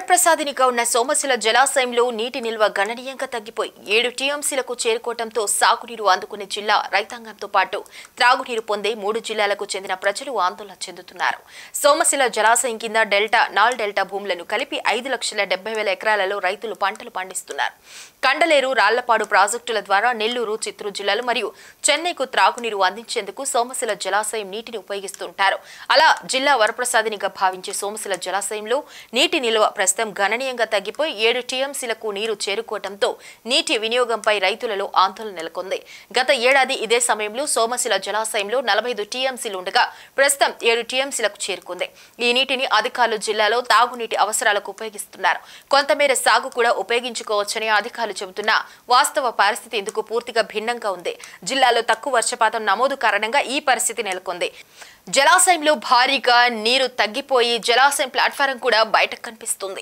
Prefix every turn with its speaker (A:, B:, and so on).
A: వరప్రసాదినిగా ఉన్న సోమశిల జలాశయంలో నీటి నిల్వ గణనీయంగా తగ్గిపోయి ఏడు టీఎంసీలకు చేరుకోవడంతో సాగునీరు అందుకునే జిల్లా రైతాంగంతో పాటు త్రాగునీరు పొందే మూడు జిల్లాలకు చెందిన ప్రజలు ఆందోళన చెందుతున్నారు సోమశిల జలాశయం కింద డెల్టా నాల్ డెల్టా భూములను కలిపి ఐదు లక్షల డెబ్బై వేల ఎకరాలలో రైతులు పంటలు పండిస్తున్నారు కండలేరు రాళ్లపాడు ప్రాజెక్టుల ద్వారా నెల్లూరు చిత్తూరు జిల్లాలు మరియు చెన్నైకు త్రాగునీరు అందించేందుకు సోమశిల జలాశయం నీటిని ఉపయోగిస్తుంటారు అలా జిల్లా వరప్రసాదినిగా భావించే సోమశిల జలాశయంలో నీటి నిల్వ ప్రస్తుతం గణనీయంగా తగ్గిపోయి ఏడు టీఎంసీలకు నీరు చేరుకోవడంతో నీటి వినియోగంపై రైతులలో ఆందోళన నెలకొంది గత ఏడాది ఇదే సమయంలో సోమశిల జలాశయంలో నలభై ఐదు టీఎంసీలు ఉండగా ప్రస్తుతం ఏడు టీఎంసీలకు చేరుకుంది ఈ నీటిని అధికారులు జిల్లాలో తాగునీటి అవసరాలకు ఉపయోగిస్తున్నారు కొంతమేర సాగు కూడా ఉపయోగించుకోవచ్చని అధికారులు చెబుతున్నా వాస్తవ పరిస్థితి ఇందుకు పూర్తిగా భిన్నంగా ఉంది జిల్లాలో తక్కువ వర్షపాతం నమోదు కారణంగా ఈ పరిస్థితి నెలకొంది జలాశయంలో భారీగా నీరు తగ్గిపోయి జలాశయం ప్లాట్ఫారం కూడా బయటకు కనిపిస్తుంది